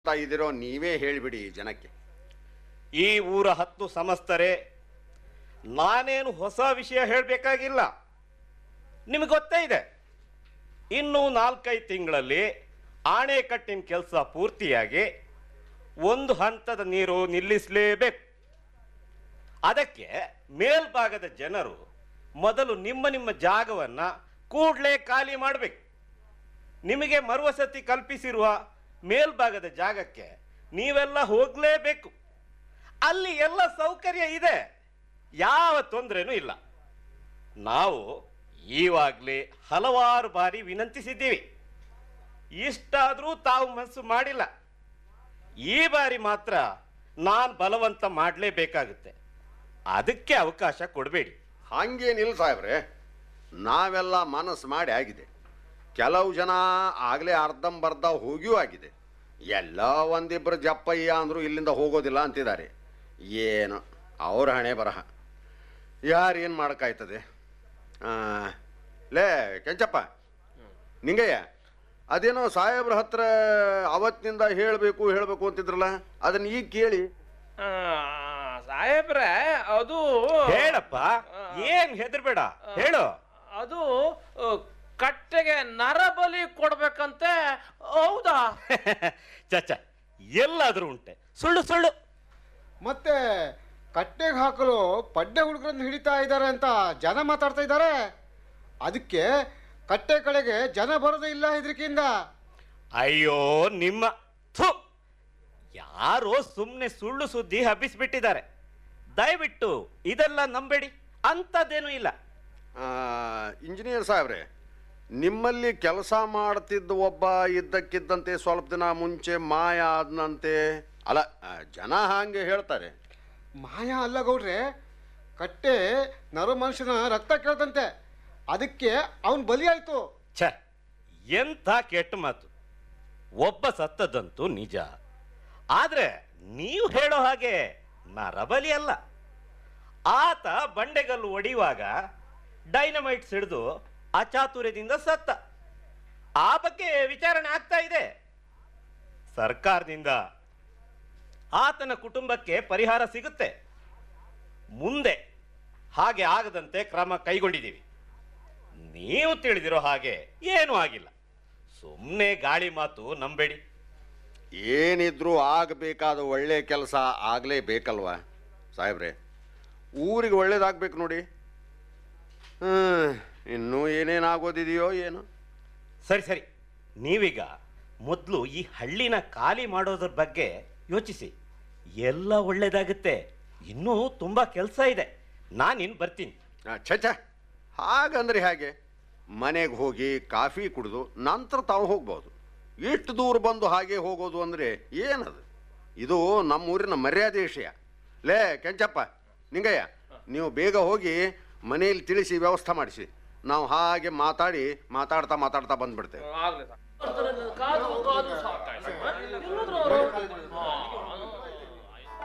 ಮಾಡ್ತಾ ಇದ್ದೀರೋ ನೀವೇ ಹೇಳಿಬಿಡಿ ಜನಕ್ಕೆ ಈ ಊರ ಹತ್ತು ಸಮಸ್ತರೇ ನಾನೇನು ಹೊಸ ವಿಷಯ ಹೇಳಬೇಕಾಗಿಲ್ಲ ನಿಮಗೆ ಗೊತ್ತೇ ಇದೆ ಇನ್ನು ನಾಲ್ಕೈದು ತಿಂಗಳಲ್ಲಿ ಆಣೆಕಟ್ಟಿನ ಕೆಲಸ ಪೂರ್ತಿಯಾಗಿ ಒಂದು ಹಂತದ ನೀರು ನಿಲ್ಲಿಸಲೇಬೇಕು ಅದಕ್ಕೆ ಮೇಲ್ಭಾಗದ ಜನರು ಮೊದಲು ನಿಮ್ಮ ನಿಮ್ಮ ಜಾಗವನ್ನು ಕೂಡಲೇ ಖಾಲಿ ಮಾಡಬೇಕು ನಿಮಗೆ ಮರುವಸತಿ ಕಲ್ಪಿಸಿರುವ ಮೇಲ್ಭಾಗದ ಜಾಗಕ್ಕೆ ನೀವೆಲ್ಲ ಹೋಗಲೇಬೇಕು ಅಲ್ಲಿ ಎಲ್ಲ ಸೌಕರ್ಯ ಇದೆ ಯಾವ ತೊಂದರೆನೂ ಇಲ್ಲ ನಾವು ಈವಾಗಲೇ ಹಲವಾರು ಬಾರಿ ವಿನಂತಿಸಿದ್ದೀವಿ ಇಷ್ಟಾದರೂ ತಾವು ಮನಸ್ಸು ಮಾಡಿಲ್ಲ ಈ ಬಾರಿ ಮಾತ್ರ ನಾನು ಬಲವಂತ ಮಾಡಲೇಬೇಕಾಗುತ್ತೆ ಅದಕ್ಕೆ ಅವಕಾಶ ಕೊಡಬೇಡಿ ಹಾಗೇನಿಲ್ಲ ಸಾಹೇಬ್ರೆ ನಾವೆಲ್ಲ ಮನಸ್ಸು ಮಾಡಿ ಆಗಿದೆ ಕೆಲವು ಜನ ಆಗಲೇ ಅರ್ಧಂಬರ್ಧ ಹೋಗಿಯೂ ಆಗಿದೆ ಎಲ್ಲ ಒಂದಿಬ್ಬರು ಜಪ್ಪಯ್ಯ ಅಂದರು ಇಲ್ಲಿಂದ ಹೋಗೋದಿಲ್ಲ ಅಂತಿದ್ದಾರೆ ಏನು ಅವ್ರ ಹಣೆ ಬರಹ ಯಾರೇನು ಮಾಡೋಕ್ಕಾಯ್ತದೆ ಆ, ಲೇ ಕೆಂಚಪ್ಪ ನಿಂಗಯ್ಯ ಅದೇನೋ ಸಾಹೇಬ್ರ ಹತ್ರ ಅವತ್ತಿನಿಂದ ಹೇಳಬೇಕು ಹೇಳಬೇಕು ಅಂತಿದ್ರಲ್ಲ ಅದನ್ನ ಈಗ ಕೇಳಿ ಆ, ಸಾಹೇಬ್ರೆ ಅದು ಹೇಳಪ್ಪ ಏನ್ ಹೆದರ್ಬೇಡ ಹೇಳು ಅದು ಆ, ಕಟ್ಟೆಗೆ ನರಬಲಿ ಕೊಡ್ಬೇಕಂತೆ ಹೌದಾ ಚಚ್ಚ ಎಲ್ಲಾದ್ರೂ ಉಂಟೆ ಸುಳ್ಳು ಸುಳ್ಳು ಮತ್ತೆ ಕಟ್ಟೆಗೆ ಹಾಕಲು ಪಡ್ಡೆ ಹುಡುಗರನ್ನು ಹಿಡಿತಾ ಇದ್ದಾರೆ ಅಂತ ಜನ ಮಾತಾಡ್ತಾ ಇದ್ದಾರೆ ಅದಕ್ಕೆ ಕಟ್ಟೆ ಕಡೆಗೆ ಜನ ಬರೋದೇ ಇಲ್ಲ ಹೆದರಿಕೆಯಿಂದ ಅಯ್ಯೋ ನಿಮ್ಮ ಥು ಯಾರೋ ಸುಮ್ಮನೆ ಸುಳ್ಳು ಸುದ್ದಿ ಹಬ್ಬಿಸ್ಬಿಟ್ಟಿದ್ದಾರೆ ದಯವಿಟ್ಟು ಇದೆಲ್ಲ ನಂಬೇಡಿ ಅಂಥದ್ದೇನೂ ಇಲ್ಲ ಆ, ಇಂಜಿನಿಯರ್ ಸಾಹೇಬ್ರೆ ನಿಮ್ಮಲ್ಲಿ ಕೆಲಸ ಮಾಡ್ತಿದ್ದ ಒಬ್ಬ ಇದ್ದಕ್ಕಿದ್ದಂತೆ ಸ್ವಲ್ಪ ದಿನ ಮುಂಚೆ ಮಾಯ ಆದ್ನಂತೆ ಅಲ್ಲ ಆ, ಜನ ಹಾಗೆ ಹೇಳ್ತಾರೆ ಮಾಯ ಅಲ್ಲ ಗೌಡ್ರೆ ಕಟ್ಟೆ ನರು ಮನುಷ್ಯನ ರಕ್ತ ಕೇಳ್ದಂತೆ ಅದಕ್ಕೆ ಅವನು ಬಲಿಯಾಯ್ತು ಛ ಎಂಥ ಕೆಟ್ಟ ಮಾತು ಒಬ್ಬ ಸತ್ತದಂತೂ ನಿಜ ಆದ್ರೆ ನೀವು ಹೇಳೋ ಹಾಗೆ ನರಬಲಿ ಅಲ್ಲ ಆತ ಬಂಡೆಗಲ್ಲು ಒಡೆಯುವಾಗ ಡೈನಮೈಟ್ ಸಿಡಿದು ಅಚಾತುರ್ಯದಿಂದ ಸತ್ತ ಆ ಬಗ್ಗೆ ವಿಚಾರಣೆ ಆಗ್ತಾ ಇದೆ ಸರ್ಕಾರದಿಂದ ಆತನ ಕುಟುಂಬಕ್ಕೆ ಪರಿಹಾರ ಸಿಗುತ್ತೆ ಮುಂದೆ ಹಾಗೆ ಆಗದಂತೆ ಕ್ರಮ ಕೈಗೊಂಡಿದ್ದೀವಿ ನೀವು ತಿಳಿದಿರೋ ಹಾಗೆ ಏನೂ ಆಗಿಲ್ಲ ಸುಮ್ಮನೆ ಗಾಳಿ ಮಾತು ನಂಬೇಡಿ ಏನಿದ್ರೂ ಆಗಬೇಕಾದ ಒಳ್ಳೆ ಕೆಲಸ ಆಗಲೇಬೇಕಲ್ವಾ ಸಾಹೇಬ್ರೆ ಊರಿಗೆ ಒಳ್ಳೇದಾಗಬೇಕು ನೋಡಿ ಹ್ಮ್, ಇನ್ನೂ ಏನೇನಾಗೋದಿದೆಯೋ ಏನೋ ಸರಿ ಸರಿ ನೀವೀಗ ಮೊದಲು ಈ ಹಳ್ಳಿನ ಖಾಲಿ ಮಾಡೋದ್ರ ಬಗ್ಗೆ ಯೋಚಿಸಿ ಎಲ್ಲ ಒಳ್ಳೇದಾಗುತ್ತೆ ಇನ್ನೂ ತುಂಬ ಕೆಲಸ ಇದೆ ನಾನಿನ್ ಬರ್ತೀನಿ ಆ, ಛೆ ಛೆ ಹಾಗಂದ್ರೆ ಹೇಗೆ ಮನೆಗೆ ಹೋಗಿ ಕಾಫಿ ಕುಡಿದು ನಂತರ ತಾವು ಹೋಗ್ಬೋದು ಇಷ್ಟು ದೂರ ಬಂದು ಹಾಗೆ ಹೋಗೋದು ಅಂದರೆ ಏನದು ಇದು ನಮ್ಮೂರಿನ ಮರ್ಯಾದೆ ವಿಷಯ ಲೇ ಕೆಂಚಪ್ಪ ನಿಂಗಯ್ಯ ನೀವು ಬೇಗ ಹೋಗಿ ಮನೆಯಲ್ಲಿ ತಿಳಿಸಿ ವ್ಯವಸ್ಥೆ ಮಾಡಿಸಿ ನಾವು ಹಾಗೆ ಮಾತಾಡಿ ಮಾತಾಡ್ತಾ ಮಾತಾಡ್ತಾ ಬಂದ್ಬಿಡ್ತೇವೆ ಆಗ್ಲಿ ಸಾಕು. ಕಾದು ಕಾದು ಸಾಕಾಯ್ತು. ಎಲ್ಲಾದ್ರೂ ಅವ್ರು